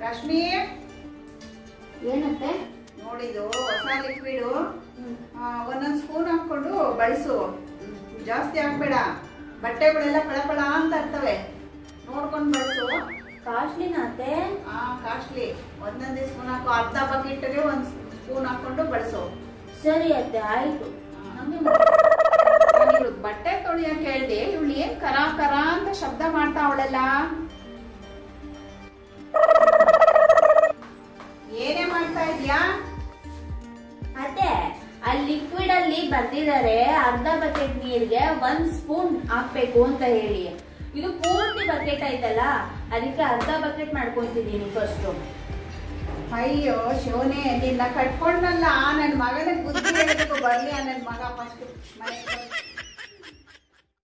ರಶ್ಮಿ ಏನತ್ತೆ ನೋಡಿದು ಹೊಸ ಲಿಕ್ವಿಡು ಒಂದೊಂದ್ ಸ್ಪೂನ್ ಹಾಕೊಂಡು ಬಳಸು ಜಾಸ್ತಿ ಹಾಕ್ಬೇಡ ಬಟ್ಟೆಗಳೆಲ್ಲ ಪಳಪಳ ಅಂತ ಇರ್ತವೆ ನೋಡ್ಕೊಂಡು ಬಳಸು ಕಾಸ್ಟ್ಲಿನ ಅತ್ತೆ ಆ ಕಾಸ್ಟ್ಲಿ ಒಂದೊಂದೇ ಸ್ಪೂನ್ ಹಾಕು ಅರ್ಧ ಬಕೆಟ್ಗೆ ಒಂದ್ ಸ್ಪೂನ್ ಹಾಕೊಂಡು ಬಳಸು ಸರಿ ಅತ್ತೆ ಆಯ್ತು ಹಂಗೆ ನಾನಿವ್ಳು ಬಟ್ಟೆ ತೊಳಿಯಕ್ ಹೇಳ್ದೆ ಇವಳು ಏನ್ ಕರ ಕರ ಅಂತ ಶಬ್ದ ಮಾಡ್ತಾ ಅವಳಲ್ಲ ಏನೇ ಮಾಡ್ತಾ ಇದ್ಯಾ ಅತ್ತೆ ಆ ಲಿಕ್ವಿಡ್ ಅಲ್ಲಿ ಬರ್ದಿದ್ದಾರೆ ಅರ್ಧ ಬಕೆಟ್ ನೀರಿಗೆ ಒಂದ್ ಸ್ಪೂನ್ ಹಾಕ್ಬೇಕು ಅಂತ ಹೇಳಿ ಇದು ಪೂರ್ತಿ ಬಕೆಟ್ ಐತಲ್ಲ ಅದಕ್ಕೆ ಅರ್ಧ ಬಕೆಟ್ ಮಾಡ್ಕೊಂತಿದ್ದೀನಿ ಫಸ್ಟ್ ಅಯ್ಯೋ ಶಿವನೇ ನಿನ್ನ ಕಟ್ಕೊಂಡಲ್ಲ ನನ್ ಮಗನಿಗೆ ಬುದ್ಧಿ ಹೇಳಬೇಕು ಬರ್ಲಿ ಆ ನನ್ ಮಗ ಫಸ್ಟ್ ಮನೆಗೆ